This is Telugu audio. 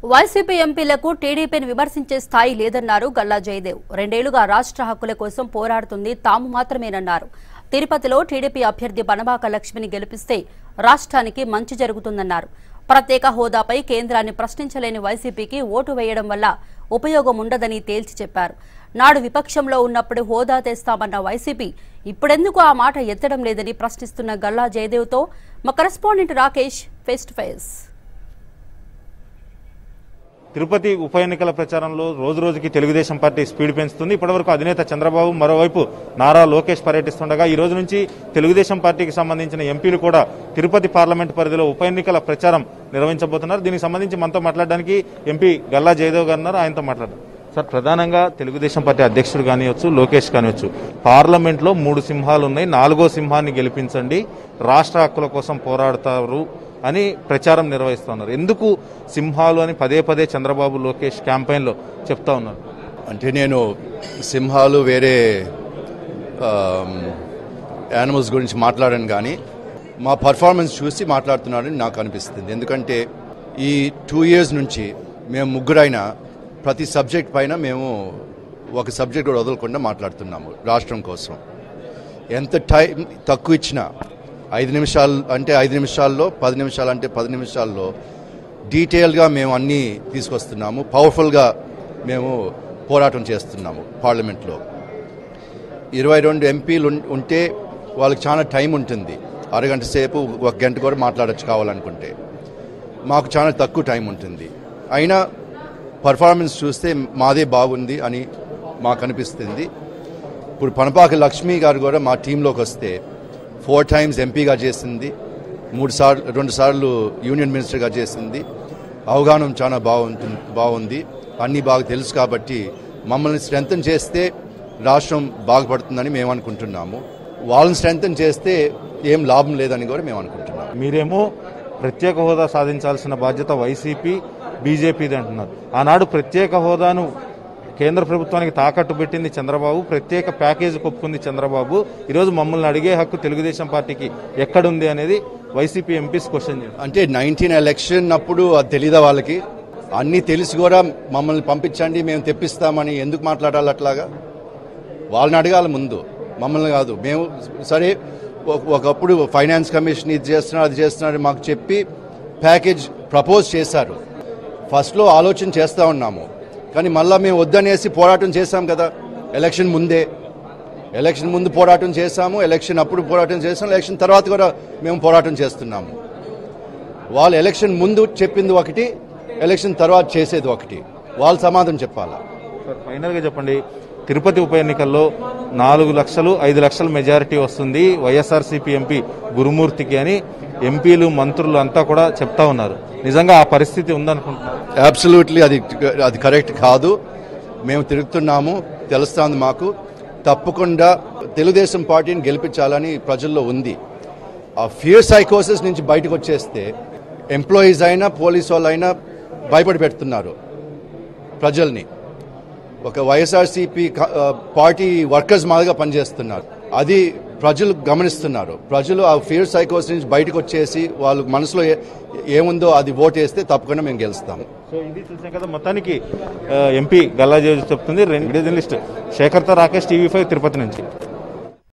వైసీపీ ఎంపీలకు టీడీపీని విమర్శించే స్థాయి లేదన్నారు గల్లా జయదేవ్ రెండేళ్లుగా రాష్ట్ర హక్కుల కోసం పోరాడుతుంది తాము మాత్రమేనన్నారు తిరుపతిలో టీడీపీ అభ్యర్థి బనబాక లక్ష్మిని గెలిపిస్తే రాష్ట్రానికి మంచి జరుగుతుందన్నారు ప్రత్యేక హోదాపై కేంద్రాన్ని ప్రశ్నించలేని వైసీపీకి ఓటు వేయడం వల్ల ఉపయోగం ఉండదని తేల్చి చెప్పారు నాడు విపక్షంలో ఉన్నప్పుడు హోదా తెస్తామన్న వైసీపీ ఇప్పుడెందుకు ఆ మాట ఎత్తడం లేదని ప్రశ్నిస్తున్న గల్లా జయదేవ్తో మా correspondent Rakesh face to face Tirupati ఉప ఎన్నికల ప్రచారంలో రోజు రోజుకి తెలుగుదేశం పార్టీ స్పీడ్ పెంచుతుంది ఇప్పటివరకు అధినేత చంద్రబాబు మరోవైపు నారా లోకేష్ పర్యటిస్తుండగా ఈ రోజు నుంచి తెలుగుదేశం పార్టీకి సంబంధించిన ఎంపీలు కూడా తిరుపతి పార్లమెంట్ పరిధిలో ఉప ఎన్నికల ప్రచారం నిర్వహించబోతున్నారు దీనికి సంబంధించి మనతో మాట్లాడడానికి ఎంపీ గల్లా జయదేవ్ గారు ఉన్నారు ఆయనతో మాట్లాడారు సార్ ప్రధానంగా తెలుగుదేశం పార్టీ అధ్యక్షుడు కానివచ్చు లోకేష్ కానివచ్చు పార్లమెంట్లో మూడు సింహాలు ఉన్నాయి నాలుగో సింహాన్ని గెలిపించండి రాష్ట్ర హక్కుల కోసం పోరాడతారు అని ప్రచారం నిర్వహిస్తున్నారు ఎందుకు సింహాలు అని పదే పదే చంద్రబాబు లోకేష్ క్యాంపెయిన్లో చెప్తా ఉన్నారు అంటే నేను సింహాలు వేరే యానిమల్స్ గురించి మాట్లాడాను కానీ మా పర్ఫార్మెన్స్ చూసి మాట్లాడుతున్నాడని నాకు అనిపిస్తుంది ఎందుకంటే ఈ టూ ఇయర్స్ నుంచి మేము ముగ్గురైనా ప్రతి సబ్జెక్ట్ పైన మేము ఒక సబ్జెక్ట్ కూడా వదలకుండా మాట్లాడుతున్నాము రాష్ట్రం కోసం ఎంత టైం తక్కువ ఇచ్చినా ఐదు నిమిషాలు అంటే ఐదు నిమిషాల్లో పది నిమిషాలు అంటే పది నిమిషాల్లో డీటెయిల్గా మేము అన్నీ తీసుకొస్తున్నాము పవర్ఫుల్గా మేము పోరాటం చేస్తున్నాము పార్లమెంట్లో ఇరవై రెండు ఎంపీలు ఉం- ఉంటే వాళ్ళకి చాలా టైం ఉంటుంది అరగంట సేపు ఒక గంట కూడా మాట్లాడచ్చు కావాలనుకుంటే మాకు చాలా తక్కువ టైం ఉంటుంది అయినా పర్ఫార్మెన్స్ చూస్తే మాదే బాగుంది అని మాకు అనిపిస్తుంది ఇప్పుడు పనపాక లక్ష్మి గారు కూడా మా టీంలోకి వస్తే ఫోర్ టైమ్స్ ఎంపీగా చేసింది మూడు సార్లు రెండు సార్లు యూనియన్ మినిస్టర్గా చేసింది అవగాహన చాలా బాగుంటుంది బాగుంది అన్నీ బాగా తెలుసు కాబట్టి మమ్మల్ని స్ట్రెంగ్తన్ చేస్తే రాష్ట్రం బాగుపడుతుందని మేము అనుకుంటున్నాము వాళ్ళని స్ట్రెంగ్తన్ చేస్తే ఏం లాభం లేదని కూడా మేము అనుకుంటున్నాము మీరేమో ప్రత్యేక హోదా సాధించాల్సిన బాధ్యత వైసీపీ బీజేపీది అంటున్నారు ఆనాడు ప్రత్యేక హోదాను కేంద్ర ప్రభుత్వానికి తాకట్టు పెట్టింది చంద్రబాబు ప్రత్యేక ప్యాకేజ్ ఒప్పుకుంది చంద్రబాబు ఈరోజు మమ్మల్ని అడిగే హక్కు తెలుగుదేశం పార్టీకి ఎక్కడుంది అనేది వైసీపీ ఎంపీస్ క్వశ్చన్ చేస్తారు అంటే నైన్టీన్ ఎలక్షన్ అప్పుడు అది తెలీదా వాళ్ళకి అన్నీ తెలిసి కూడా మమ్మల్ని పంపించండి మేము తెప్పిస్తామని ఎందుకు మాట్లాడాలి అట్లాగా వాళ్ళని అడగాలి ముందు మమ్మల్ని కాదు మేము సరే ఒక- ఒకప్పుడు ఫైనాన్స్ కమిషన్ ఇది చేస్తున్నారు అది చేస్తున్నారు మాకు చెప్పి ప్యాకేజ్ ప్రపోజ్ చేశారు ఫస్ట్లో ఆలోచన చేస్తూ ఉన్నాము కానీ మళ్ళీ మేము వద్దనేసి పోరాటం చేశాం కదా ఎలక్షన్ ముందే ఎలక్షన్ ముందు పోరాటం చేశాము ఎలక్షన్ అప్పుడు పోరాటం చేసాము ఎలక్షన్ తర్వాత కూడా మేము పోరాటం చేస్తున్నాము వాళ్ళు ఎలక్షన్ ముందు చెప్పింది ఒకటి ఎలక్షన్ తర్వాత చేసేది ఒకటి వాళ్ళు సమాధానం చెప్పాలా సార్ ఫైనల్గా చెప్పండి తిరుపతి ఉప ఎన్నికల్లో నాలుగు లక్షలు ఐదు లక్షల మెజారిటీ వస్తుంది వైఎస్ఆర్సీపీ ఎంపీ గురుమూర్తికి అని ఎంపీలు మంత్రులు అంతా కూడా చెప్తా ఉన్నారు నిజంగా ఆ పరిస్థితి ఉందనుకుంటున్నారు అబ్సల్యూట్లీ అది అది కరెక్ట్ కాదు మేము తిరుగుతున్నాము తెలుస్తుంది మాకు తప్పకుండా తెలుగుదేశం పార్టీని గెలిపించాలని ప్రజల్లో ఉంది ఆ ఫియర్ సైకోసిస్ నుంచి బయటకు వచ్చేస్తే ఎంప్లాయీస్ అయినా పోలీస్ వాళ్ళు అయినా భయపడి పెడుతున్నారు ప్రజల్ని ఒక వైఎస్ఆర్సీపీ పార్టీ వర్కర్స్ మాదిరిగా పనిచేస్తున్నారు అది ప్రజలు గమనిస్తున్నారు ప్రజలు ఆ ఫియర్ సైకోస్ నుంచి బయటకు వచ్చేసి వాళ్ళు మనసులో ఏ- ఏముందో అది ఓటేస్తే తప్పకుండా మేము గెలుస్తాము సో ఇది చూసాం కదా మొత్తానికి ఆ, ఎంపీ గల్లా జేజు చెప్తుంది రెండు జర్నలిస్ట్ శేఖర్తో రాకేష్ టీవీ ఫైవ్ తిరుపతి నుంచి